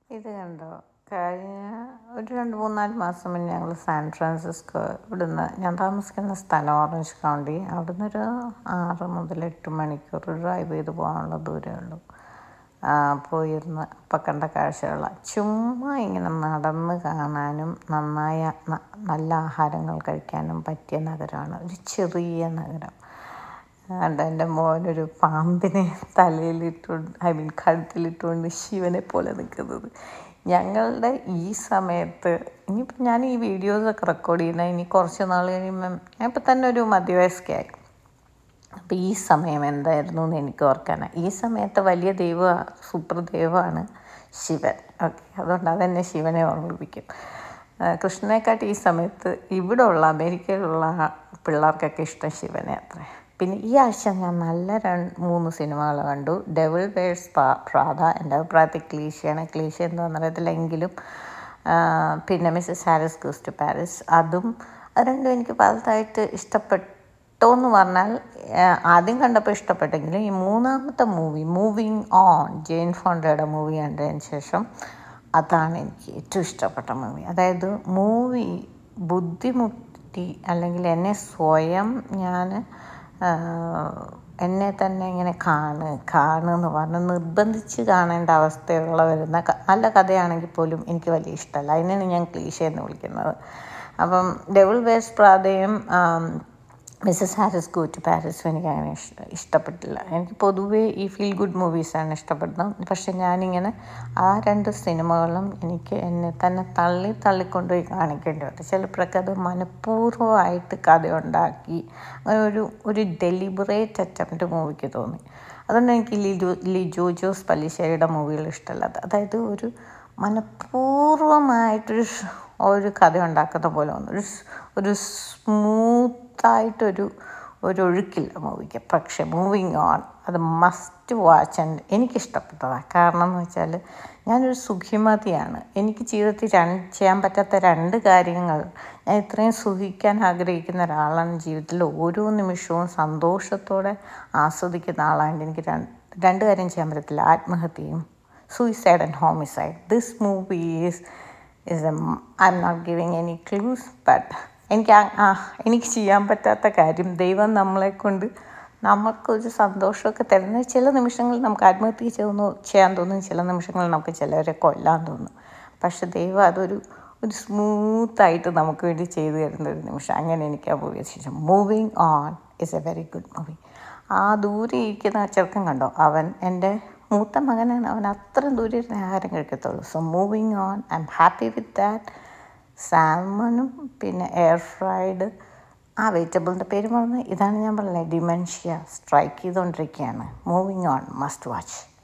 ഇത് കണ്ടോ കഴിഞ്ഞ ഒരു രണ്ട് മൂന്നാല് മാസം മുന്നേ ഞങ്ങൾ സാൻ ഫ്രാൻസിസ്കോ ഇവിടുന്ന് ഞാൻ താമസിക്കുന്ന സ്ഥലം ഓറഞ്ച് കൗണ്ടി അവിടുന്ന് ഒരു ആറ് മുതൽ എട്ട് മണിക്കൂർ ഡ്രൈവ് ചെയ്ത് പോകാനുള്ള ദൂരമേ ഉള്ളൂ ആ, പോയിരുന്ന് അപ്പം കണ്ട കാഴ്ചകൾ ചുമ്മാ ഇങ്ങനെ നടന്ന് കാണാനും നന്നായ ന- നല്ല ആഹാരങ്ങൾ കഴിക്കാനും പറ്റിയ നഗരമാണ് ഒരു ചെറിയ നഗരം അതുകൊണ്ട് എൻ്റെ മോനൊരു പാമ്പിനെ തലയിലിട്ടുകൊണ്ട് ഐ മീൻ കഴുത്തിലിട്ടുകൊണ്ട് ശിവനെ പോലെ നിൽക്കുന്നത് ഞങ്ങളുടെ ഈ സമയത്ത് ഇനിയിപ്പോൾ ഞാൻ ഈ വീഡിയോസൊക്കെ റെക്കോർഡ് ചെയ്യുന്ന ഇനി കുറച്ച് നാൾ കഴിയുമ്പം ഞാൻ ഇപ്പം തന്നെ ഒരു മധ്യവയസ്കയായി അപ്പോൾ ഈ സമയം എന്തായിരുന്നു എന്ന് എനിക്ക് ഓർക്കാനാണ് ഈ സമയത്ത് വലിയ ദൈവ സൂപ്പർ ദൈവമാണ് ശിവൻ ഓക്കെ അതുകൊണ്ട് അതെന്നെ ശിവനെ ഓർമ്മിപ്പിക്കും ആ, കൃഷ്ണനെക്കാട്ടി ഈ സമയത്ത് ഇവിടെ ഉള്ള അമേരിക്കയിലുള്ള പിള്ളേർക്കൊക്കെ ഇഷ്ടം ശിവനെ അത്ര പിന്നെ ഈ ആഴ്ച ഞാൻ നല്ല രണ്ട് മൂന്ന് സിനിമകൾ കണ്ടു ഡെവിൾ വേഴ്സ് പ്രാത എൻ്റെ അഭിപ്രായത്തിൽ ക്ലീശയാണ് ക്ലീശ എന്ന് പറഞ്ഞറിയത്തില്ലെങ്കിലും പിന്നെ Mrs Harris goes to Paris അതും അത് രണ്ടും എനിക്ക് വലുതായിട്ട് ഇഷ്ടപ്പെട്ടു എന്ന് പറഞ്ഞാൽ ആ, ആദ്യം കണ്ടപ്പോൾ ഇഷ്ടപ്പെട്ടെങ്കിലും ഈ മൂന്നാമത്തെ മൂവി മൂവിങ് ഓൺ ജെയിൻ ഫോണ്ടയുടെ മൂവി കണ്ടതിന് ശേഷം അതാണ് എനിക്ക് ഏറ്റവും ഇഷ്ടപ്പെട്ട മൂവി അതായത് മൂവി ബുദ്ധിമുട്ടി അല്ലെങ്കിൽ എന്നെ സ്വയം ഞാൻ എന്നെ തന്നെ ഇങ്ങനെ കാണ് കാണ് എന്ന് പറഞ്ഞ് നിർബന്ധിച്ച് കാണേണ്ട അവസ്ഥയുള്ള വരുന്ന ക- നല്ല കഥയാണെങ്കിൽ പോലും എനിക്ക് വലിയ ഇഷ്ടമല്ല അതിനാണ് ഞാൻ ക്ലീശ എന്ന് വിളിക്കുന്നത് അപ്പം ഡെവിൾ വേഴ്സ് പ്രാതയും മിസ്സസ് ഹാരിസ് ഗോ ടു പാരീസും എനിക്ക് അങ്ങനെ ഇഷ്ട ഇഷ്ടപ്പെട്ടില്ല എനിക്ക് പൊതുവേ ഈ ഫീൽ ഗുഡ് മൂവീസാണ് ഇഷ്ടപ്പെടുന്നത് പക്ഷെ ഞാനിങ്ങനെ ആ രണ്ട് സിനിമകളും എനിക്ക് എന്നെ തന്നെ തള്ളി തള്ളിക്കൊണ്ടുപോയി കാണിക്കേണ്ടി വരും ചിലപ്പോഴൊക്കെ അത് മനഃപൂർവ്വമായിട്ട് കഥ ഉണ്ടാക്കി അങ്ങനെ ഒരു ഒരു ഡെലിബറേറ്റ് അറ്റംപ്റ്റ് മൂവിക്ക് തോന്നി അതുകൊണ്ട് എനിക്ക് ലിജോ ലിജോ ജോസ് പല്ലിശ്ശേരിയുടെ മൂവികൾ ഇഷ്ടമല്ലാത്ത അതായത് ഒരു മനഃപൂർവ്വമായിട്ടൊരു ഷ്- ഒരു കഥ ഉണ്ടാക്കുന്ന പോലെ തോന്നുന്നു ഒരു സ്- ഒരു സ്മൂത്തായിട്ടൊരു ഒരു ഒഴുക്കില്ല മൂവിക്ക് പക്ഷേ മൂവിങ് ഓൺ അത് മസ്റ്റ് വാച്ച് ആൻഡ് എനിക്കിഷ്ടപ്പെട്ടതാണ് കാരണം എന്ന് വെച്ചാൽ ഞാനൊരു സുഖിമതിയാണ് എനിക്ക് ജീവിതത്തിൽ രണ്ട് ചെയ്യാൻ പറ്റാത്ത രണ്ട് കാര്യങ്ങൾ ഞാൻ ഇത്രയും സുഖിക്കാൻ ആഗ്രഹിക്കുന്ന ഒരാളാണ് ജീവിതത്തിൽ ഓരോ നിമിഷവും സന്തോഷത്തോടെ ആസ്വദിക്കുന്ന ആളായതുകൊണ്ട് എനിക്ക് രണ്ട് രണ്ട് കാര്യം ചെയ്യാൻ പറ്റത്തില്ല ആത്മഹത്യയും suicide and homicide this movie is is a I'm not giving any clues but എനിക്ക് ആ- ആ എനിക്ക് ചെയ്യാൻ പറ്റാത്ത കാര്യം ദൈവം നമ്മളെ കൊണ്ട് നമുക്കൊരു സന്തോഷമൊക്കെ തരുന്ന ചില നിമിഷങ്ങളിൽ നമുക്ക് ആത്മഹത്യ ചെയ്യുന്നു ചെയ്യാൻ തോന്നും ചില നിമിഷങ്ങളിൽ നമുക്ക് ചിലവരെ കൊല്ലാൻ തോന്നും പക്ഷെ ദൈവം അതൊരു ഒരു സ്മൂത്തായിട്ട് നമുക്ക് വേണ്ടി ചെയ്തു തരുന്ന ഒരു നിമിഷം അങ്ങനെ എനിക്ക് ആ മൂവി ശേഷം moving on is a very good movie ആ ദൂരെ ഇരിക്കുന്ന ആ ചെറുക്കൻ കണ്ടോ അവൻ എൻ്റെ മൂത്ത മകനാണ് അവൻ അത്രയും ദൂരെ ഇരുന്ന് ആഹാരം കഴിക്കത്തുള്ളൂ so moving on I'm happy with that സാൽമണും പിന്നെ എയർ ഫ്രൈഡ് ആ വെജിറ്റബിളിൻ്റെ പേര് മറന്ന് ഇതാണ് ഞാൻ പറഞ്ഞത് ഡിമെൻഷ്യ സ്ട്രൈക്ക് ചെയ്തുകൊണ്ടിരിക്കുകയാണ് മൂവിങ് ഓൺ മസ്റ്റ് വാച്ച്